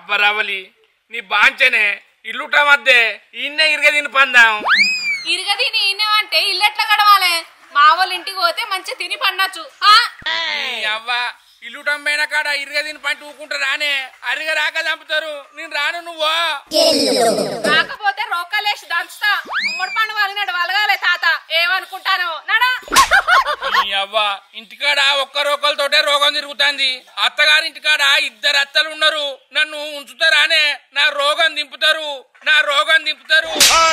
అబ్బరావలి నీ బాంచనే ఇల్లుట మధ్య ఇన్నే ఇరగ తిని పందాం ఇరుగ తిని ఈయనవంటే ఇల్లు ఎట్లా గడవాలి మా వాళ్ళ ఇంటికి పోతే మంచి తిని పండొచ్చు ఆ? ఈ అవ్వ ఇల్లుటం పైన కాడ ఇరగ తిని పంట ఊకుంటారానే అరిగ రాక చంపుతారు నేను రాను నువ్వు కాకపోతే రోకలేసి దంచుతా ఉమ్మడి పండు వలినాడు వలగాలే తాత ఏమనుకుంటాను నడా ఈ అవ్వ ఇంటికాడ ఒక్క రోకలతోటే రోగం తిరుగుతాంది అత్తగారి ఇంటికాడ ఇద్దరు అత్తలు ఉన్నారు నన్ను ఉంచుతారానే నా రోగం దింపుతారు నా రోగం దింపుతారు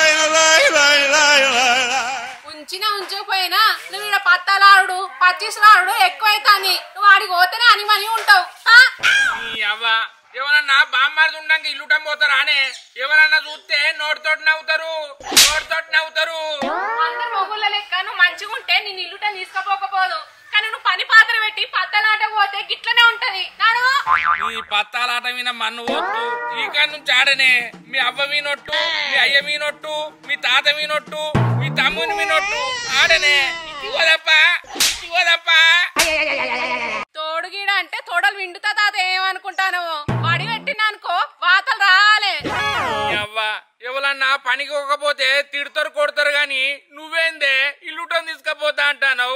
ఉంచినా ఉంచకపోయినా నువ్వు ఇక్కడ పత్తలాడు పచ్చిసలాడు ఎక్కువైతాంది నువ్వు ఆడికి పోతేనే అని మని ఉంటావు ఆ? ఈ అవ్వ ఎవరన్నా బామ్మారిది ఉండంగా ఇల్లుటం పోతారానే ఎవరన్నా చూస్తే నోటితోటి నవ్వుతారు నోటితోటి నవ్వుతారు అందరు మొగుళ్ళ లెక్క నువ్వు మంచిగా ఉంటే నేను ఇల్లుట తీసుకపోకపోదు కానీ నువ్వు పని పాత్ర పెట్టి పత్తలాట పోతే గిట్లనే ఉంటది నాడు ఈ పత్తాలాట మీద మన్ను వద్దు ఈ కాడి నుంచి ఆడనే మీ అవ్వ మీనొట్టు మీ అయ్య మీనొట్టు మీ తాత మీనొట్టు మీ తమ్ముని మీనొట్టు ఆడనే ఇంటికి పోదప్పా ఇంటికి పోదప్పా తోడుగీడ అంటే తోడలు విండుతా తాత ఏమనుకుంటాను వడి పెట్టినానుకో వాతలు రాలే ఈ అవ్వ ఎవరన్నా పనికి పోకపోతే తిడతారు కొడతారు గాని నువ్వేందే ఇల్లుటం తీసుకపోతా అంటావు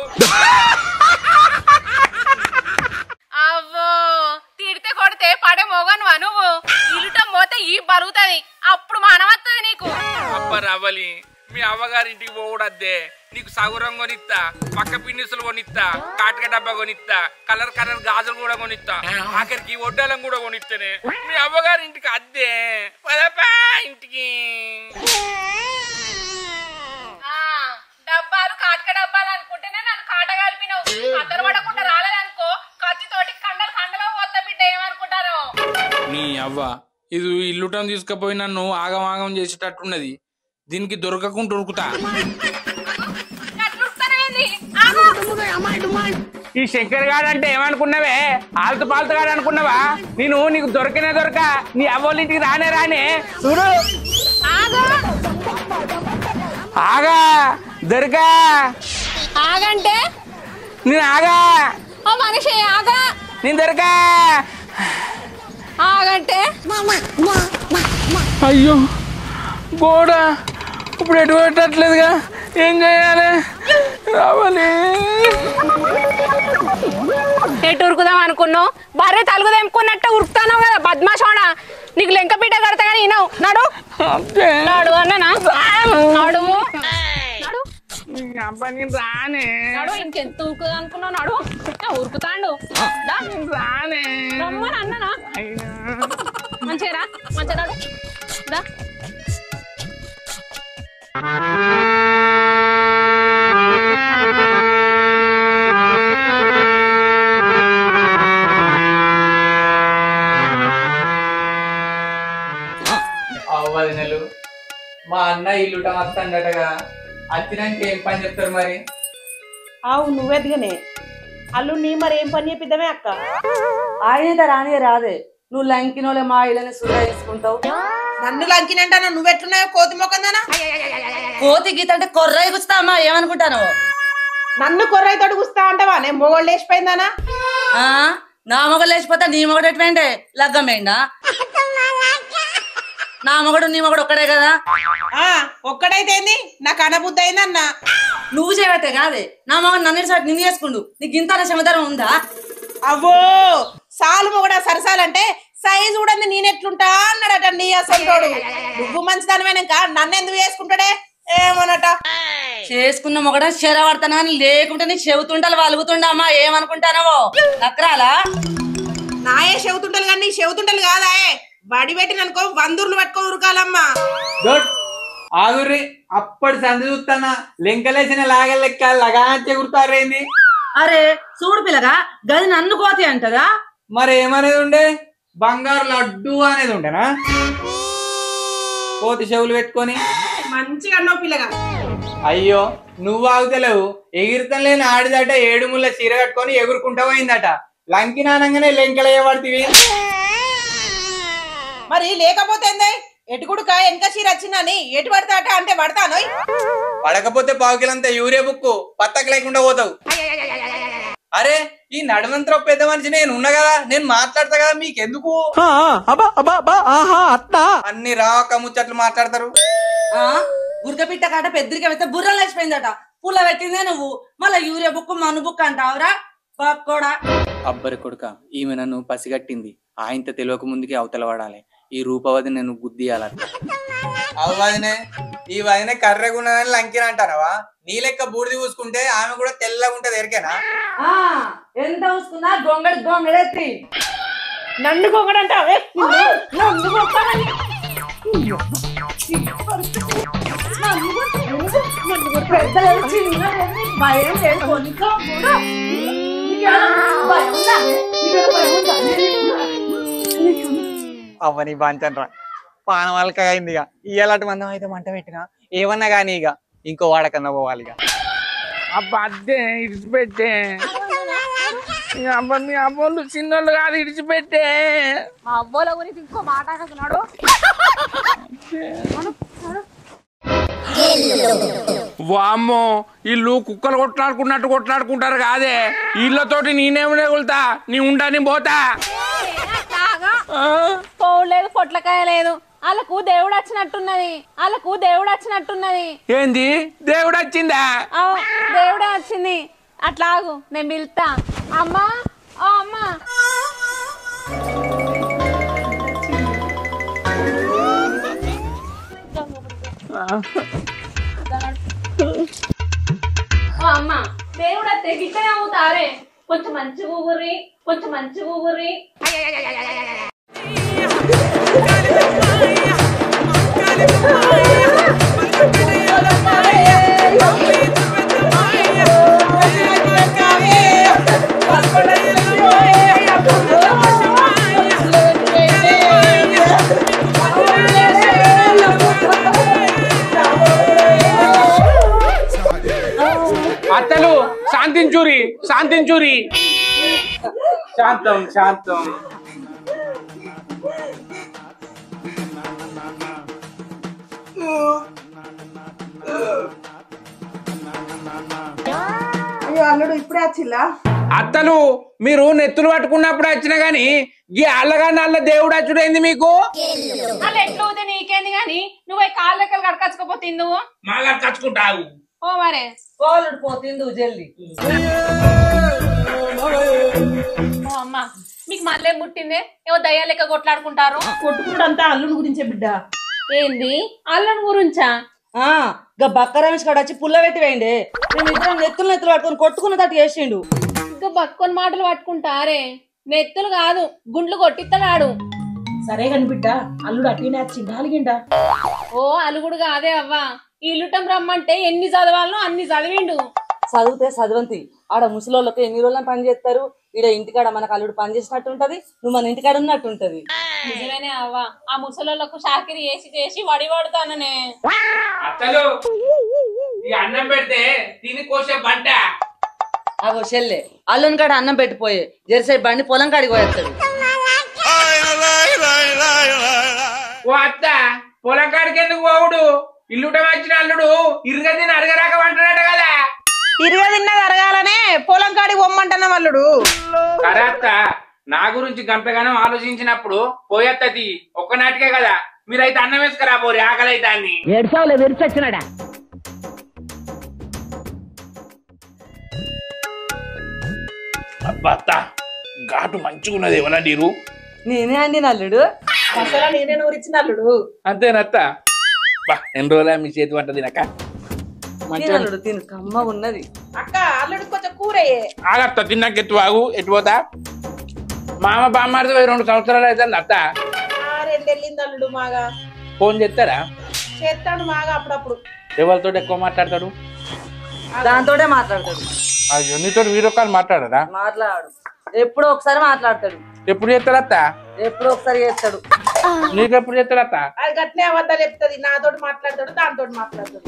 అవ్వో తిడితే కొడితే పడే మొగనువా నువ్వు ఇల్లుటం పోతే ఈ బలుగుతుంది అప్పుడు మనవత్తది నీకు అబ్బ రవ్వలి మీ అవ్వగారింటికి పోవడద్దే నీకు సగురం కొనిస్తా పక్క పిన్నిసులు కొనిస్తా కాటక డబ్బా కొనిస్తా కలర్ కలర్ గాజులు కూడా కొనిస్తా ఆఖరికి వడ్డాలం కూడా కొనిస్తానే మీ అవ్వగారింటికి అద్దే పదపా ఇంటికి ఆ, డబ్బాలు కాటక డబ్బాలు అనుకుంటేనే నన్ను కాట కలిపినావు కద్దరు పడకుండా రాలేదనుకో కత్తితోటి కండలు కండలో పోతా బిడ్డ ఏమనుకుంటారు నీ అవ్వ ఇది ఇల్లుటం తీసుకుపోయి నన్ను ఆగమాగం చేసేటట్టున్నది దీనికి దొరకకుండా ఉరుకుతా అట్లుస్తానేంది ఆగు. ఈ శంకర్ గాడు అంటే ఏమనుకున్నావే ఆల్తు పాల్తు గాడు అనుకున్నావా నేను నీకు దొరికినే దొరక నీ అవ్వోళ్ళ ఇంటికి రానే రానే చూడు ఆగు ఆగా దొరకా ఆగంటే నేను ఆగా ఓ మనిషి ఆగా నేను దొరకా ఆగంటే అయ్యో గోడ ఇప్పుడు ఎటు పెట్టట్లేదుగా ఏం చేయాలి రావాలి ఎటు ఉరుకుదాం అనుకున్నావు బర్రె తలుగు తెంపుకున్నట్టు ఉరుకుతాను కదా బద్మాషోడా నీకు లెంక పీట కడతా కానీ వినవు నడు అంతే నడు అన్ననా నడు నడు అబ్బా నేను రానే నడు ఇంకెంత ఉరుకుదా అనుకున్నావు నడు ఆ, ఉరుకుతాండు దా. రానే రమ్మని అన్ననా మంచిగా రా మంచిగా నడు దా అవ్వదినలు మా అన్న ఇల్లుట వస్తాడటగా వచ్చినాక ఏం పని చెప్తారు మరి ఆవు నువ్వెదిగనే అల్లు నీ మరి ఏం పని చెప్పిద్దామే అక్క ఆయన రాని రాదే నువ్వు లంకినోలే మా ఇళ్ళని సూర్య తీసుకుంటావు నన్ను లంకినంటానా నువ్వెట్లున్నాయో కోతి మొకందానా కోతి గీత అంటే కొర్ర ఎగుస్తా అమ్మా ఏమనుకుంటాను నన్ను కొర్రయి తొడుగుస్తా అంటావా నేను మొగోళ్ళు లేచిపోయిందానా ఆ నా మొగడు లేచిపోతా నీ మొగడు ఎటువంటి లగ్గమేండా నా మొగడు నీ మొగడు ఒక్కడే కదా ఆ ఒక్కడైతే ఏంది నాకు అనబుద్ధి అయిందన్నా నువ్వు చేయబట్టే కాదే నా మొగడు నన్ను సాటి నిన్ను చేసుకుండు నీకు ఇంత క్షమతరం ఉందా అవ్వో సాలు మొగడా సరసాలంటే సైజు కూడా నేనెట్లుంటా అన్నాడట నీ అసలు నువ్వు మంచిదానివేనాక నన్ను ఎందుకు చేసుకుంటాడే ఏమోనట చేసుకున్న మొగడ చెరబడతాను కానీ లేకుంటే నీ చెబుతుంటాలు వలుగుతుండా అమ్మా ఏమనుకుంటానవో నక్రాలా నాయే చెవుతుంటలు కానీ నీ చెవుతుంటలు కాదా వడి పెట్టిననుకో వందూర్లు పట్టుకో ఉరకాలమ్మా దొడ్ ఆగుర్రి అప్పటి సంది చూస్తానా లెంకలేసిన లాగ లెక్క లగా చెగురుతారేంది అరే చూడు పిల్లగా గది నన్ను కోతి అంటదా మరి ఏమనేది ఉండే బంగారు లడ్డు అనేది ఉండేనా కోతి చెవులు పెట్టుకొని మంచిగా అన్నావు పిల్లగా అయ్యో నువ్వు ఆగుతలేవు ఎగిరితం లేని ఆడిదట ఏడు ముళ్ళ చీర కట్టుకొని ఎగురుకుంటా పోయిందట లంకి నానంగానే లెంకలేయబడితివి మరి లేకపోతే ఏందే ఎటుకుడుక వెనక చీర వచ్చిందని ఎటు పడతాట అంటే పడతాను పడకపోతే పావుకిలంతా యూరియా బుక్కు పత్తకు లేకుండా పోతావు అరే ఈ నడుమంత్ర పెద్ద మనిషి నేను ఉన్నా కదా నేను మాట్లాడతా కదా మీకెందుకు అన్ని రాక ముచ్చట్లు మాట్లాడతారు ఆ గురక పిట్ట కాట పెద్దరిక పెడితే బుర్ర లేచిపోయిందట పుల్ల పెట్టిందే నువ్వు మళ్ళా యూరియా బుక్ మను బుక్ అంటావురా పక్కోడా అబ్బరి కొడుక ఈమె నన్ను పసిగట్టింది ఆయనతో తెలియక ముందుకే అవతల పడాలి ఈ రూపవది నేను గుద్దియాల అవు వదినే ఈ వదినే కర్రెగున్నదని లంకిన అంటారవా నీ లెక్క బూడిది చూసుకుంటే ఆమె కూడా తెల్లగా ఉంటది ఎరికేనా ఆ ఎంత చూసుకున్నా గొంగడి గొంగడెత్తి నన్ను కొగడంటావే నన్ను కొట్టాలని పెద్దలు చిన్నది, భయం లేదు కొనుక్కో కూడా. నీకేమైనా భయం ఉందా? నీకేమైనా భయం ఉందా? అవని బాంచన్రా పానం వాళ్ళక అయింది ఇక ఇయ్యాలటి మందం అయితే మంట పెట్టిన ఏమన్నా కానీ ఇక ఇంకో వాడకన్నా పోవాలి ఇక అబ్బా అద్దే ఇడిచిపెట్టే ఈ అబ్బా మీ అబ్బోళ్ళు చిన్నోళ్ళు కాదు ఇడిచిపెట్టే మా అవ్వల గురించి ఇంకో మాట అంటున్నాడు వామ్మో ఇల్లు కుక్కలు కొట్లాడుకున్నట్టు కొట్లాడుకుంటారు కాదే ఇళ్ళతోటి నేనేమి వెళ్తా నీ ఉండని పోతా ఆ? పోలేదు పొట్లకాయ లేదు వాళ్ళకు దేవుడు వచ్చినట్టున్నది వాళ్ళకు దేవుడు వచ్చినట్టున్నది ఏంది దేవుడు వచ్చిందా ఆ, దేవుడే వచ్చింది అట్లాగు నేను పిలుస్తా అమ్మా ఆ అమ్మా ఓ అమ్మ దేవుడు వస్తే గిట్టనే అవుతారే కొంచెం మంచి ఊగుర్రి కొంచెం మంచి ఊగుర్రి అత్తలు శాంతించూరి శాంతించూరి శాంతం శాంతం అయ్యో అల్లుడు ఇప్పుడే వచ్చిల్లా అత్తలు మీరు నెత్తులు పట్టుకున్నప్పుడు వచ్చిన గాని ఈ అల్లగా నల్ల దేవుడు వచ్చుడైంది మీకు అలా ఎట్లా అవుతే నీకేంది గాని నువ్వు కాళ్ళ లెక్కలు కడకచ్చుకోపోతే నువ్వు మాగా కచ్చుకుంటావు ఓ మరే కోలుడు పోతిందు జల్ది ఓ అమ్మ మీకు మళ్ళీ ముట్టిందే ఏవో దయ్యా లెక్క కొట్లాడుకుంటారు కొట్టుకుంటంతా అల్లుడు గురించే బిడ్డ ఏంది అల్లం గురించా ఆ గా బక్క రమేష్ కాడ వచ్చి పుల్ల పెట్టి వేయండి మేమిద్దరం నెత్తులు నెత్తులు పట్టుకొని కొట్టుకున్నట్టు చేసిండు ఇంకా బక్కొని మాటలు పట్టుకుంటారే నెత్తులు కాదు గుండ్లు కొట్టిత్తడాడు సరే కాని బిడ్డ అల్లుడు అట్టినే వచ్చిందా అలిగిండా ఓ అలుగుడు కాదే అవ్వా ఇల్లుటం రమ్మంటే ఎన్ని చదవాలనో అన్ని చదివిండు చదివితే చదవంతి ఆడ ముసలోళ్ళకి ఎన్ని రోజులు పని చేస్తారు ఈడ ఇంటికాడ మనకు అల్లుడు పని చేసినట్టు ఉంటది నువ్వు మన ఇంటికాడ ఉన్నట్టు ఉంటది నిజమేనే అవ్వా ఆ ముసలోళ్ళకు షాకిరి చేసి చేసి వడి పడతాననే అత్తలు ఈ అన్నం పెడితే తిని కోసే బంట అగో చెల్లె అల్లుని కాడ అన్నం పెట్టిపోయే జెర్సైడ్ బండి పొలం కాడికి పోయేస్తాడు ఓ అత్త పొలం కాడికి ఎందుకు పోవుడు ఇల్లుటం వచ్చిన అల్లుడు ఇరుగ తిని అరగరాక వంటున్నాడు కదా ఇరుగా తిన్నది అరగాలనే పొలం కాడికి పొమ్మంటున్న అల్లుడు సరే అత్త నా గురించి గంపెగానం ఆలోచించినప్పుడు పోయత్తది ఒక్కనాటికే కదా మీరైతే అన్నం వేసుకురా పోరి ఆకలి అయితే అన్ని అబ్బా అత్త ఘాటు మంచిగా ఉన్నది ఏమన్నా నీరు నేనే అండి అల్లుడు అసలు నేనే నూరిచ్చిన అల్లుడు అంతేనత్త బా ఎన్ని రోజులా మీ చేతి వంట తినక తిను అల్లుడు తిను కమ్మ ఉన్నది అక్క అల్లుడు కొంచెం కూరయ్యే ఆగత్త తిన్నాక ఎత్తు ఆగు ఎటు పోతా మామ బామ్మారిది పోయి రెండు సంవత్సరాలు అవుతుంది అత్త రెండెళ్ళింది అల్లుడు మాగా ఫోన్ చేస్తారా చేస్తాడు మాగా అప్పుడప్పుడు ఎవరితో ఎక్కువ మాట్లాడతాడు దాంతోటే మాట్లాడతాడు అయ్యో నీతో వీడియో కాల్ మాట్లాడరా మాట్లాడు ఎప్పుడో ఒకసారి మాట్లాడతాడు ఎప్పుడు చేస్తాడు అత్త ఎప్పుడో ఒకసారి చేస్తాడు నీకు ఎప్పుడు చేస్తాడు అత్త అది గట్నే అబద్ధాలు చెప్తుంది నాతోటి మాట్లాడతాడు దాంతో మాట్లాడతాడు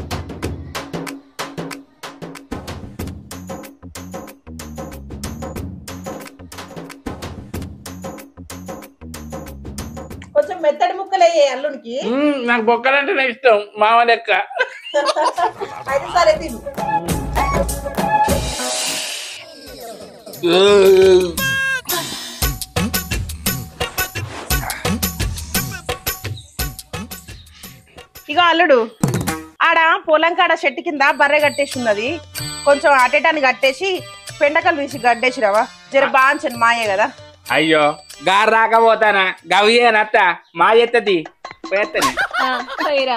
కొంచెం మెత్తడి ముక్కలయ్యే అల్లునికి మ్మ్, నాకు బొక్కలంటే ఇష్టం మామ లెక్క అయితే సరే తిను ఇగో అల్లుడు ఆడ పొలం కాడ చెట్టు కింద బర్రె కట్టేసి ఉన్నది కొంచెం అటేటాన్ని కట్టేసి పెండకలు తీసి గడ్డేసిరావా జర బాంచండి మాయే కదా అయ్యో గారు రాకపోతానా గవ్యేనత్త మా ఎత్తది పోయేత్తని పోయిరా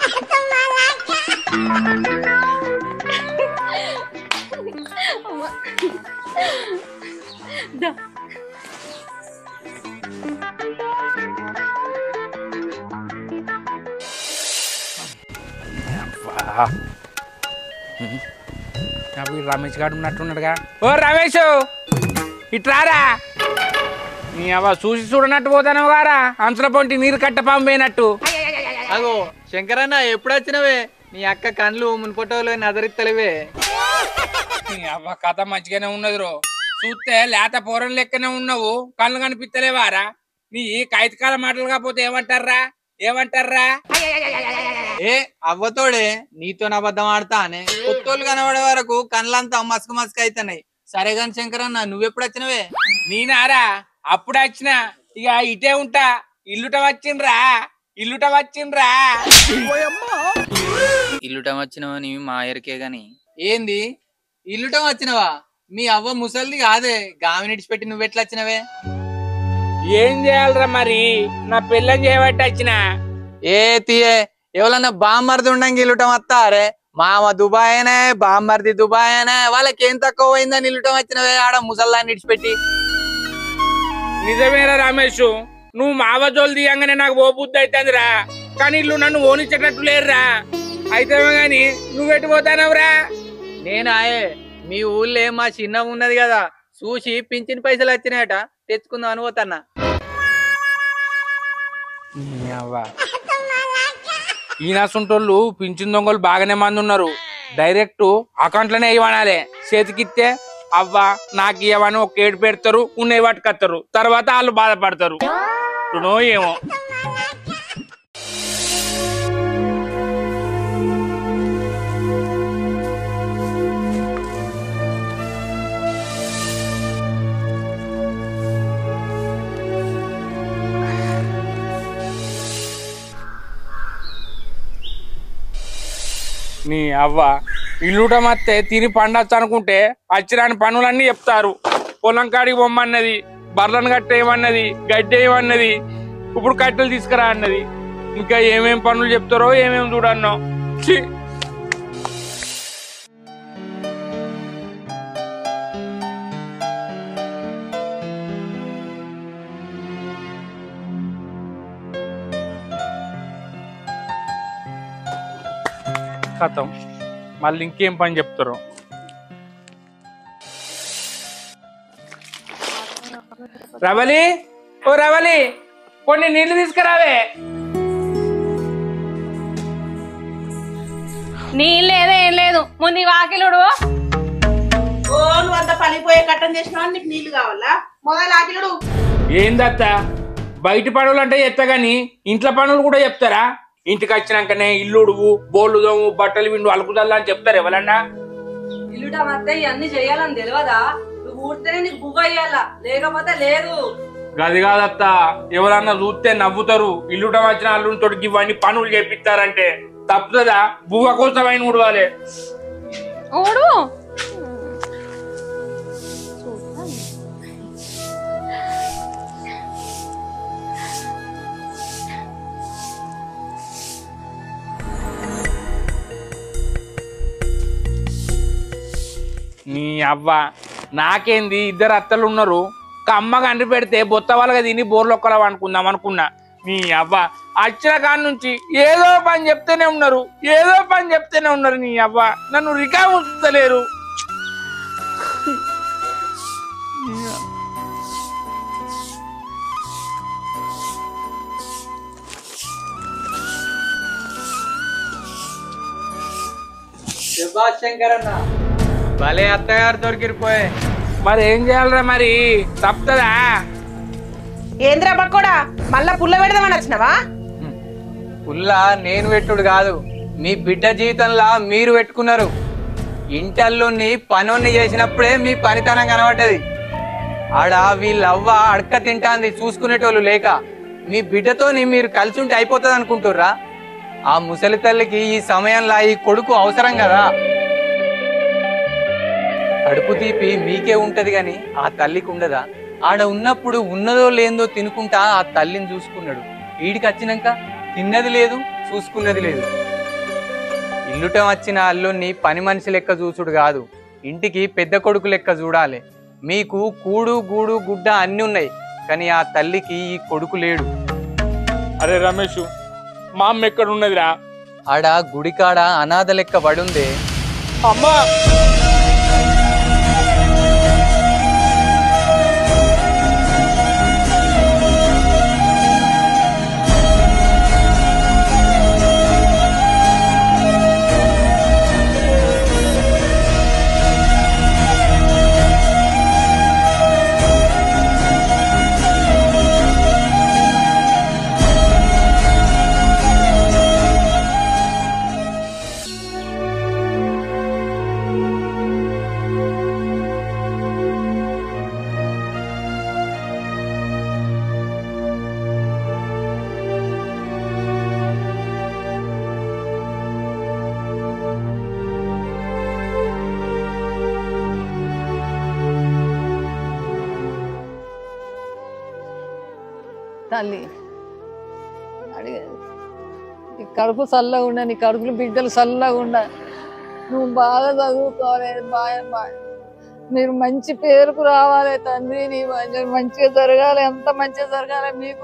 నాకు ఈ రమేష్ గారు ఉన్నట్టున్నాడుగా ఓ రమేష్ ఇట్రారా నీ అవ్వ చూసి చూడనట్టు పోతాను గారా అంచుల పొంటి నీరు కట్ట పంపేనట్టు అగో శంకరన్న ఎప్పుడు వచ్చినవే నీ అక్క కళ్ళు మున్పొట్టోలు నజరిత్తలేవే నీ అవ్వ కథ మంచిగానే ఉన్నది రో చూస్తే లేత పోరం లెక్కనే ఉన్నావు కళ్ళు కనిపిస్తలేవారా నీ కైతకాల మాటలు కాకపోతే ఏమంటారా ఏమంటారా ఏ అవ్వతోడే నీతో అబద్ధం ఆడతా అనే కొత్తోళ్ళు కనబడే వరకు కళ్ళంతా మస్క్ మస్క్ అయితున్నాయి సరే గాని శంకరన్న నువ్వెప్పుడు వచ్చినవే నేనారా అప్పుడు వచ్చిన ఇక ఇటే ఉంటా ఇల్లుట వచ్చిండ్రా ఇల్లుట వచ్చిండ్రా ఇల్లుటం వచ్చినవని మా ఎరికే గాని ఏంది ఇల్లుటం వచ్చినవా మీ అవ్వ ముసల్ది కాదే గామి నిడిచిపెట్టి నువ్వెట్లా వచ్చినవే ఏం చేయాలరా మరి నా పిల్లని చేయబట్టి వచ్చిన ఏ తీయే ఎవరన్నా బామ్మర్ది ఉండంగా ఇల్లుటం వస్తా అరే మామ దుబాయ్ అనే బామ్మర్ది దుబాయ్ అనే వాళ్ళకి ఏం తక్కువ పోయిందని ఇల్లుటం వచ్చినవే ఆడ ముసల్దాన్ని నిడిచిపెట్టి నిజమేరా రమేష్ నువ్వు మావజోలు తీయంగానే నాకు ఓ బుద్ధి అవుతుందిరా కానీ ఇల్లు నన్ను ఓనిచ్చేటట్టు లేరురా అయితే గాని నువ్వెటు పోతానవురా నేను ఆయే మీ ఊళ్ళో మా చిన్న ఉన్నది కదా చూసి పింఛన్ పైసలు వచ్చినాయట తెచ్చుకుందాం అని పోతన్నా ఈనాసుంటోళ్ళు పింఛన్ దొంగలు బాగానే మంది ఉన్నారు డైరెక్ట్ అకౌంట్ లోనే ఇవ్వనాలే చేతికిస్తే అవ్వా నాకు ఇవ్వని ఒక ఏడు పెడతారు ఉన్నాయి పట్టుకొస్తారు తర్వాత వాళ్ళు బాధపడతారు రుణో ఏమో నీ అవ్వ ఇల్లుట మత్తే తిని పండొచ్చు అనుకుంటే అచ్చిరాని పనులన్నీ చెప్తారు పొలం కాడికి పొమ్మన్నది బర్లను కట్టేయమన్నది గడ్డి వేయమన్నది ఇప్పుడు కట్టెలు తీసుకురా అన్నది ఇంకా ఏమేం పనులు చెప్తారో ఏమేం చూడన్నో ఛీ! కథం మళ్ళీ ఇంకేం పని చెప్తారు రవలి ఓ రవలి కొన్ని నీళ్లు తీసుకురావే నీళ్ళు లేదే ఏం లేదు ముందు ఈ వాకిలుడు ఓ నువ్వు అంత పనిపోయే కట్టం చేసినావు నీకు నీళ్లు కావాలా మొదలు ఆకిలుడు ఏందత్త బయట పనులు అంటే చెప్తా గాని ఇంట్లో పనులు కూడా చెప్తారా ఇంటికి వచ్చినాకనే ఇల్లుడువు బోళ్ళు దోము బట్టలు విండు అలుకుదల్లా అని చెప్తారు ఎవరన్నా ఇల్లుట మధ్య ఇవన్నీ చేయాలని తెలియదా నువ్వు ఊడితేనే నీకు బువ్వ అయ్యాలా లేకపోతే లేదు గది కాదత్త ఎవరన్నా చూస్తే నవ్వుతారు ఇల్లుట వచ్చిన అల్లుని ఇవన్నీ పనులు చేపిస్తారంటే తప్పుతుందా బువ్వ కోసం అయిన ఉడవాలి ఊడు నీ అవ్వ నాకేంది ఇద్దరు అత్తలు ఉన్నారు ఒక అమ్మ కండి పెడితే బొత్త వాళ్ళగా తిని బోర్లొక్కలం అనుకుందాం అనుకున్నా నీ అవ్వ వచ్చిన కాడి నుంచి ఏదో పని చెప్తూనే ఉన్నారు ఏదో పని చెప్తూనే ఉన్నారు నీ అవ్వ నన్ను రికా ఉంచలేరు శంకరన్న భలే అత్తగారు దొరికిరిపోయే మరి ఏం చేయాలరా మరి తప్పుతుందా ఏంద్రా బక్కోడా మళ్ళా పుల్ల పెడదామని వచ్చినావా పుల్ల నేను పెట్టుడు కాదు మీ బిడ్డ జీవితంలో మీరు పెట్టుకున్నారు ఇంటల్లోని పనోన్ని చేసినప్పుడే మీ పనితనం కనబడ్డది ఆడ వీళ్ళవ్వ అడక తింటాంది చూసుకునేటోళ్ళు లేక మీ బిడ్డతోని మీరు కలిసి ఉంటే అయిపోతుంది అనుకుంటుర్రా ఆ ముసలి తల్లికి ఈ సమయంలో ఈ కొడుకు అవసరం కదా కడుపు తీపి మీకే ఉంటది గాని ఆ తల్లికి ఉండదా ఆడ ఉన్నప్పుడు ఉన్నదో లేదో తినుకుంటా ఆ తల్లిని చూసుకున్నాడు వీడికి వచ్చినాక తిన్నది లేదు చూసుకున్నది లేదు ఇల్లుటం వచ్చిన అల్లుణ్ణి పని మనిషి లెక్క చూసుడు కాదు ఇంటికి పెద్ద కొడుకు లెక్క చూడాలి మీకు కూడు గూడు గుడ్డ అన్ని ఉన్నాయి కానీ ఆ తల్లికి ఈ కొడుకు లేడు అరే రమేష్ మా అమ్మ ఎక్కడ ఉన్నదిరా ఆడ గుడికాడ అనాథ లెక్క పడుందే అమ్మా తల్లి అడిగే నీ కడుపు చల్లగా ఉండ నీ కడుపులు బిడ్డలు చల్లగా ఉండ నువ్వు బాగా చదువుకోవాలి బాగా బాగా మీరు మంచి పేరుకు రావాలి తండ్రి నీ మంచి- మంచిగా జరగాలి ఎంత మంచిగా జరగాలి మీకు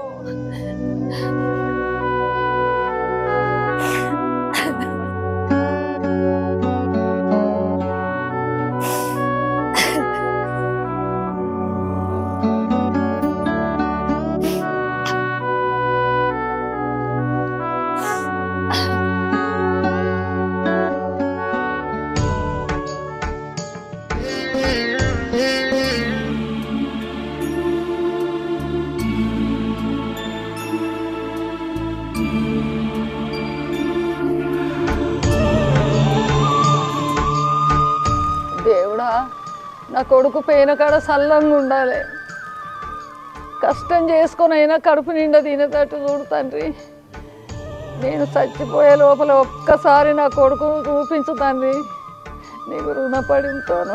దేవుడా నా కొడుకు పేన కాడ సల్లంగా ఉండాలి కష్టం చేసుకొని అయినా కడుపు నిండా తినేటట్టు చూడు తండ్రి నేను చచ్చిపోయే లోపల ఒక్కసారి నా కొడుకును చూపించు తండ్రి నీకు రుణపడి ఉంటాను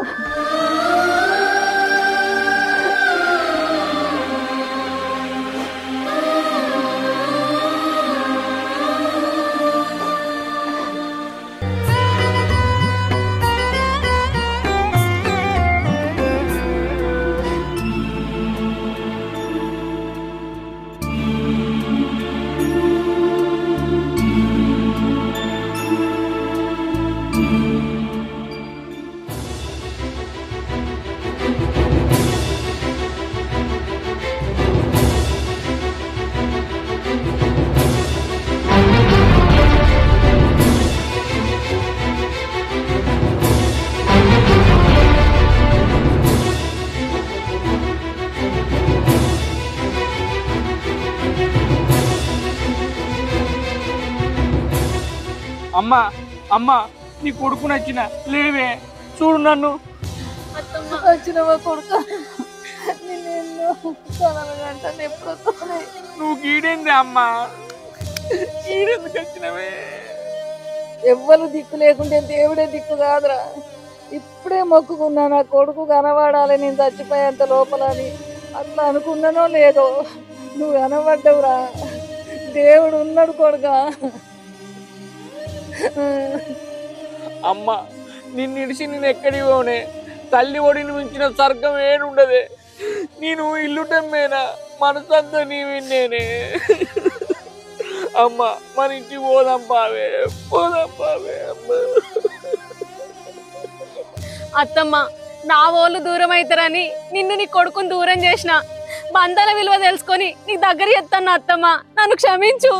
అమ్మా అమ్మా నీ కొడుకు నచ్చిన లేవే చూడు నన్ను వచ్చినవా కొడుకు నేను ఎన్నో కలలు గంటలు ఎప్పుడు వస్తున్నాయి నువ్వు గీడేంది అమ్మా గీడెందుకు వచ్చినవే ఎవ్వరు దిక్కు లేకుంటే దేవుడే దిక్కు కాదురా ఇప్పుడే మొక్కుకున్నా నా కొడుకు కనబడాలి నేను చచ్చిపోయేంత లోపల అని అట్లా అనుకున్నానో లేదో నువ్వు కనబడ్డవురా దేవుడు ఉన్నాడు కొడుకా అమ్మ నిన్ను ఇడిచి నేను ఎక్కడికి పోనే తల్లి ఒడిని మించిన స్వర్గం ఏడుండదే నేను ఇల్లుటమ్మేనా మనసంతా నీ విన్నేనే అమ్మ మన ఇంటికి పోదాం పావే పోదాం పావే అమ్మ అత్తమ్మ నా వాళ్ళు దూరం అవుతారని నిన్ను నీ కొడుకుని దూరం చేసిన బంధాల విలువ తెలుసుకొని నీ దగ్గర ఎత్తాను అత్తమ్మ నన్ను క్షమించు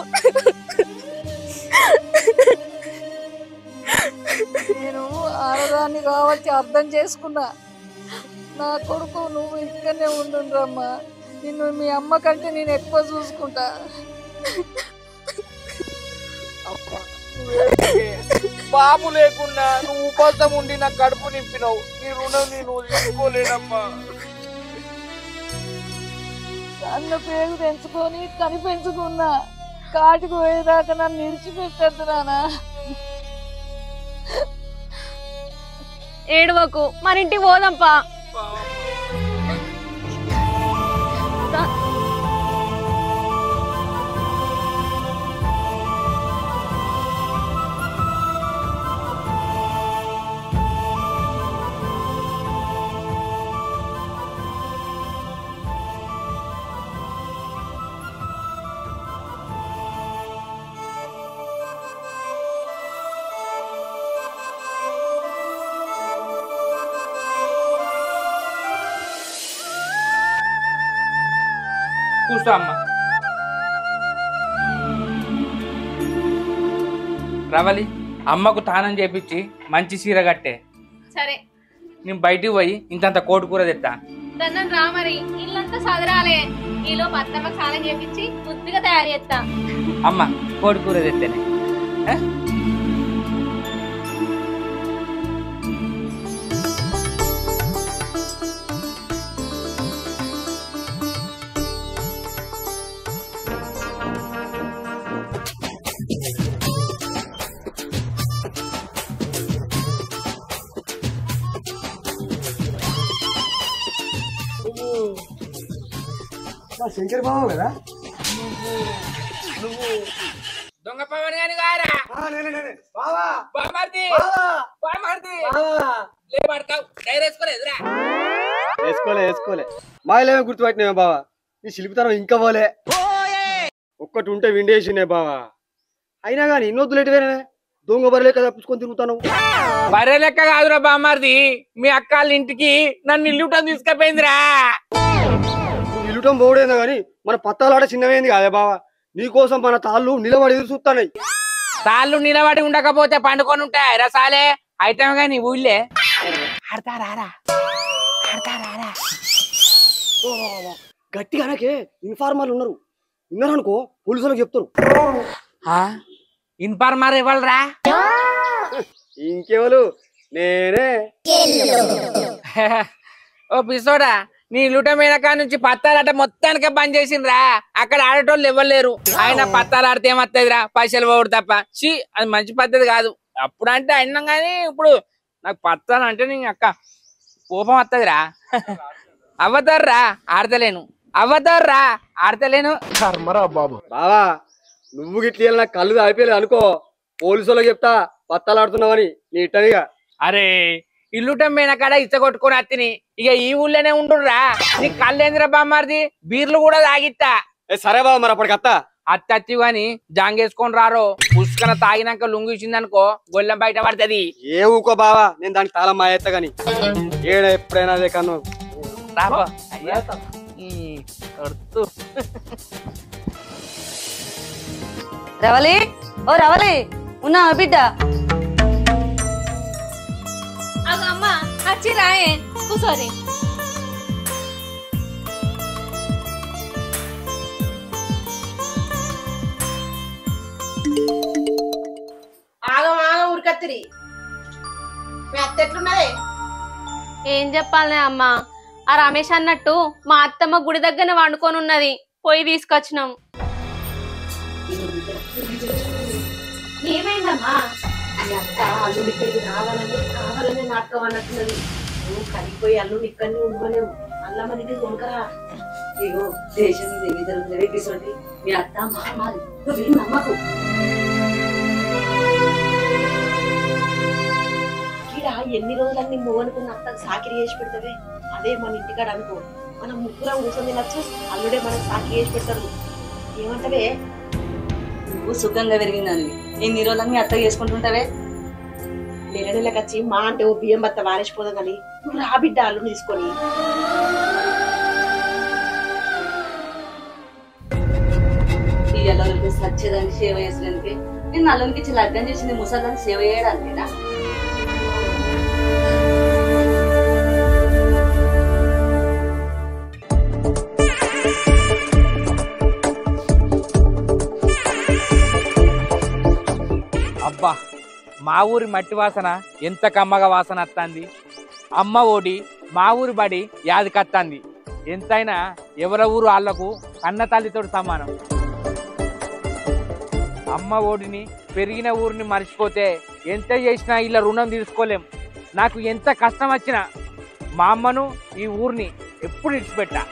నేను ఆడదాన్ని కావచ్చు అర్థం చేసుకున్నా నా కొడుకు నువ్వు ఇక్కడనే ఉండుండ్రమ్మా నిన్ను మీ అమ్మ కంటే నేను ఎక్కువ చూసుకుంటా అమ్మ, నువ్వేడికే? బాబు లేకున్నా నువ్వు ఉపాసం ఉండి నా కడుపు నింపినావు నీ రుణం నేను తీసుకోలేనమ్మా కన్న పేరు తెంచుకొని కనిపెంచుకున్నా కాటికి పోయేదాకా నన్ను విడిచిపెట్టద్దు నానా ఏడవకు మన ఇంటికి పోదాంపా కూర్చో అమ్మ రవలి అమ్మకు తానం చేపించి మంచి చీర కట్టే సరే నేను బయటికి పోయి ఇంతంత కోడి కూర తెత్తా దన్నం రా మరి ఇల్లంతా సదరాలే ఈలో అత్తమ్మకి స్నానం చేపించి బుద్ధిగా తయారు చేస్తా అమ్మ కోడి కూర తెత్తేనే ఆ? శంకర్ బాబు కదా దొంగ పవన్ గాని గారా బావా బామర్ది బావా బామర్ది బావా లే పడతావు డైర్ వేసుకోలేదురా వేసుకోలే వేసుకోలే మాయలేమే గుర్తుపట్టినావే బావా నీ శిల్పితనం ఇంకా పోలే ఒక్కటి ఉంటే విండేసినే బావా అయినా కానీ ఇన్నొద్దులు ఎటువేనే దొంగ బరలే కదా పుచ్చుకొని తిరుగుతాను బర్రె లెక్క కాదురా బామ్మార్ది మీ అక్కాళ్ళ ఇంటికి నన్ను ఇల్లుటం తీసుకుపోయిందిరా నువ్వు ఇల్లుటం పోడేందో కానీ మన పత్తాలాట చిన్నవేంది కాదే బావా నీకోసం మన తాళ్ళు నిలబడి ఎదురు చూస్తాయి తాళ్ళు నిలబడి ఉండకపోతే పండుకొని ఉంటాయి రసాలే ఐటమ్ గాని ఊళ్ళే ఆడతారా ఆడతారా గట్టిగానకే ఇన్ఫార్మర్లు ఉన్నారు విన్నారు అనుకో పోలీసులకు చెప్తారు ఇన్ఫార్మర్ ఇవ్వాలరా ఇంకెవరు నేనే ఓ పిసోడా నీ లుటమైన కాడ నుంచి పత్తాలాట మొత్తానికే బంద్ చేసిండ్రా అక్కడ ఆడేటోళ్ళు ఇవ్వలేరు ఆయన పత్తాలు ఆడితే ఏమత్తదిరా పైసలు పోడు తప్ప చి అది మంచి పద్ధతి కాదు అప్పుడు అంటే అయినాం కానీ ఇప్పుడు నాకు పత్తాలు అంటే నీ అక్క కోపం వత్తదిరా అవ్వతారురా ఆడతలేను అవ్వతారురా ఆడతలేను బావా నువ్వు గిట్ల నా కళ్ళు అయిపోయలేదు అనుకో పోలీసులకు చెప్తా పత్తాలాడుతున్నావని నీ ఇట్టనిగా అరే ఇల్లుటం పోయిన కాడ ఇచ్చ కొట్టుకొని అత్తిని ఇక ఈ ఊళ్ళోనే ఉండుర్రా నీ కళ్ళేంద్ర బామ్మారిది బీర్లు కూడా తాగిత్తా ఏ సరే బావ మరి అప్పటికత్తా అత్తచ్చి గాని జాంగేసుకొని రారో పుష్కన తాగినాక లుంగి ఇచ్చిందనుకో గొల్లెం బయట పడుతుంది ఏ ఊకో బావా నేను దానికి తాళం మాయేత్తా గాని ఏడ ఎప్పుడైనా అదే కన్ను రాబో అయ్యా ఈ కడుతూ రవలి ఓ రవలి ఉన్నావా బిడ్డ అగో అమ్మ వచ్చి రాయే కూసోరి ఆగం ఆగం ఉరికత్తిరి మీ అత్త ఎట్లున్నదే ఏం చెప్పాలనే అమ్మ ఆ రమేష్ అన్నట్టు మా అత్తమ్మ గుడి దగ్గర వండుకొని ఉన్నది పోయి తీసుకొచ్చినాం ఏమైందమ్మా మీ అత్త అల్లుడి ఇక్కడికి రావాలని కావాలని నాటకం అన్నట్టున్నది నువ్వు కలిగిపోయి అల్లుడి ఇక్కడనే ఉండలేవు మళ్ళా మనకి కొనుకరా ఇగో దేశం మీద ఏమి జరుగుతుంది తీసుకుంటే మీ అత్త మహమ్మారి నువ్వేం నమ్మకు ఈడ ఎన్ని రోజులన్నీ నువ్వనుకున్న అత్తకు సాకిరి చేసి పెడతావే అదే మన ఇంటికాడ అనుకో మనం ముగ్గురం కూర్చొని తినచ్చు అల్లుడే మనకు సాకిరి చేసి పెడతారు ఏమంటవే నువ్వు సుఖంగా పెరిగిందని ఎన్ని రోజులు మీ అత్త చేసుకుంటుంటావే నెల నెలకు వచ్చి మా అంటే ఓ బియ్యం బత్త వారేసిపోదాం కానీ నువ్వు రా బిడ్డ అల్లు తీసుకొని ఈ అల్లునికి సచ్చేదానికి సేవ చేసేదానికి నేను అల్లునికి ఇచ్చి లగ్గం చేసింది ముసలాన్ని సేవ చేయడానికేనా అబ్బా మా ఊరి మట్టి వాసన ఎంత కమ్మగా వాసన వస్తుంది అమ్మ ఓడి మా ఊరి బడి యాదికత్తాంది ఎంతైనా ఎవరి ఊరు వాళ్ళకు అన్న తల్లితో సమానం అమ్మ ఓడిని పెరిగిన ఊరిని మర్చిపోతే ఎంత చేసినా ఇలా రుణం తీసుకోలేం నాకు ఎంత కష్టం వచ్చినా మా అమ్మను ఈ ఊరిని ఎప్పుడు ఇడిచిపెట్టా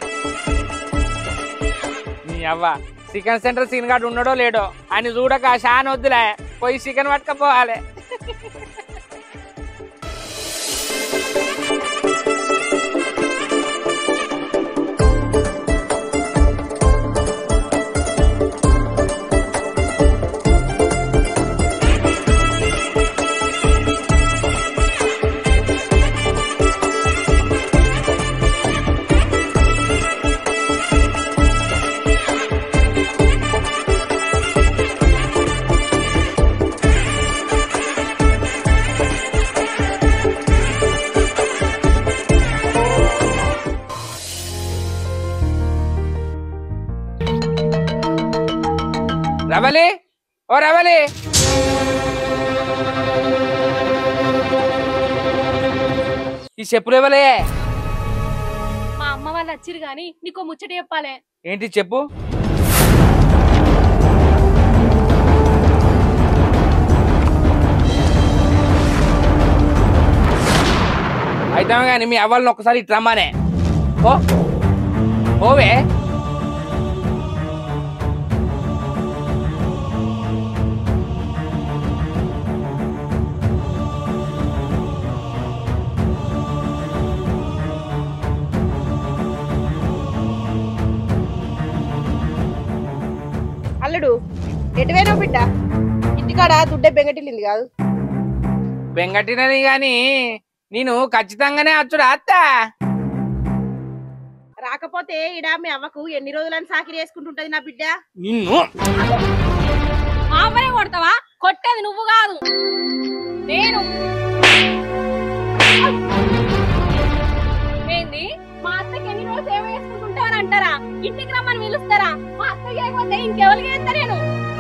నీ అవ్వ చికెన్ సెంటర్ సీన్ గాడు ఉన్నాడో లేడో అని చూడక షాన్ వద్దులే పోయి చికెన్ పట్టుకపోవాలి రవలి ఓ రవలి ఈ చెప్పులు ఇవ్వలే మా అమ్మ వాళ్ళు వచ్చిరు గాని నీకో ముచ్చట చెప్పాలి ఏంటి చెప్పు అయితే కానీ మీ అవ్వాలని ఒకసారి ఇటు రమ్మనే ఓ ఓవే అల్లుడు ఎటువైనా బిడ్డ ఇంటికాడ దుడ్డే బెంగటిల్లింది కాదు బెంగటినని గాని నేను ఖచ్చితంగానే అచ్చుడు అత్త రాకపోతే ఇడ మీ అవ్వకు ఎన్ని రోజులని సాకిరి వేసుకుంటుంటది నా బిడ్డ నిన్ను మా అమ్మనే కొడతావా కొట్టేది నువ్వు కాదు నేను ఏంది మా అత్తకి ఎన్ని రోజులు సేవ చేసుకుంటుంటావని అంటారా ఇంటికి రమ్మని పిలుస్తారా మా అత్త చేయకపోతే ఇంకెవరికి చేస్తా నేను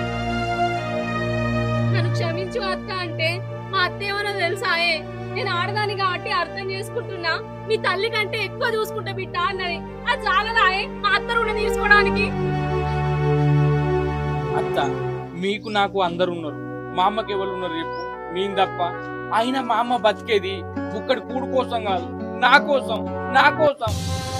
నన్ను క్షమించు అత్త అంటే మా అత్త ఏమన్నా తెలుసాయే నేను ఆడదాని కాబట్టి అర్థం చేసుకుంటున్నా మీ తల్లి కంటే ఎక్కువ చూసుకుంటా బిడ్డ అన్నది అది చాలదాయే మా అత్త రుణం తీసుకోవడానికి అత్త మీకు నాకు అందరు ఉన్నారు మా అమ్మకి ఎవరు ఉన్నారు చెప్పు నేను తప్ప అయినా మా అమ్మ బతికేది ఒక్కడి కూడు కోసం కాదు నా కోసం నా కోసం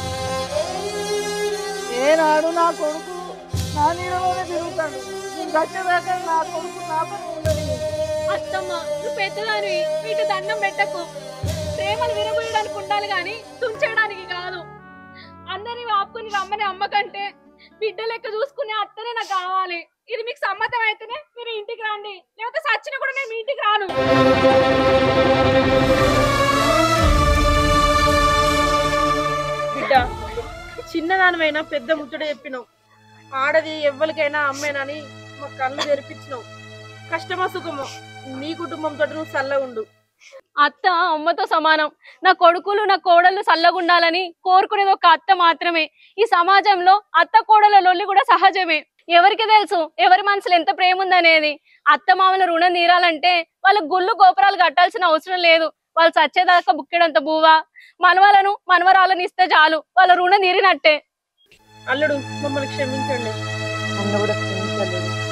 ఏనాడు నా కొడుకు నా నీడలోనే తిరుగుతాడు నేను వచ్చేదాకా నా కొడుకు నా పని ఉండదు అత్తమ్మ నువ్వు పెద్దదానివి వీటి దండం పెట్టకు ప్రేమను విరబోయడానికి ఉండాలి గాని తుంచడానికి కాదు అందరిని ఆపుకుని రమ్మని అమ్మ కంటే బిడ్డ లెక్క చూసుకునే అత్తనే నాకు కావాలి ఇది మీకు సమ్మతం అయితేనే మీరు ఇంటికి రండి లేకపోతే సచ్చిన కూడా నేను మీ ఇంటికి రాను బిడ్డ చిన్నదానివైనా పెద్ద ముచ్చట చెప్పినావు ఆడది ఎవ్వరికైనా అమ్మేనని మా కళ్ళు తెరిపించినావు కష్టమో సుఖమో నీ కుటుంబంతో నువ్వు చల్ల ఉండు అత్త అమ్మతో సమానం నా కొడుకులు నా కోడళ్ళు చల్లగుండాలని కోరుకునేది ఒక అత్త మాత్రమే ఈ సమాజంలో అత్త కోడల లొల్లి కూడా సహజమే ఎవరికి తెలుసు ఎవరి మనసులో ఎంత ప్రేమ ఉందనేది అత్త మామల రుణం తీరాలంటే వాళ్ళ గుళ్ళు గోపురాలు కట్టాల్సిన అవసరం లేదు వాళ్ళు చచ్చేదాకా బుక్కెడంత బూవా మనవలను మనవరాలను ఇస్తే చాలు వాళ్ళ రుణం తీరినట్టే అల్లుడు మమ్మల్ని క్షమించండి నన్ను కూడా క్షమించలేదు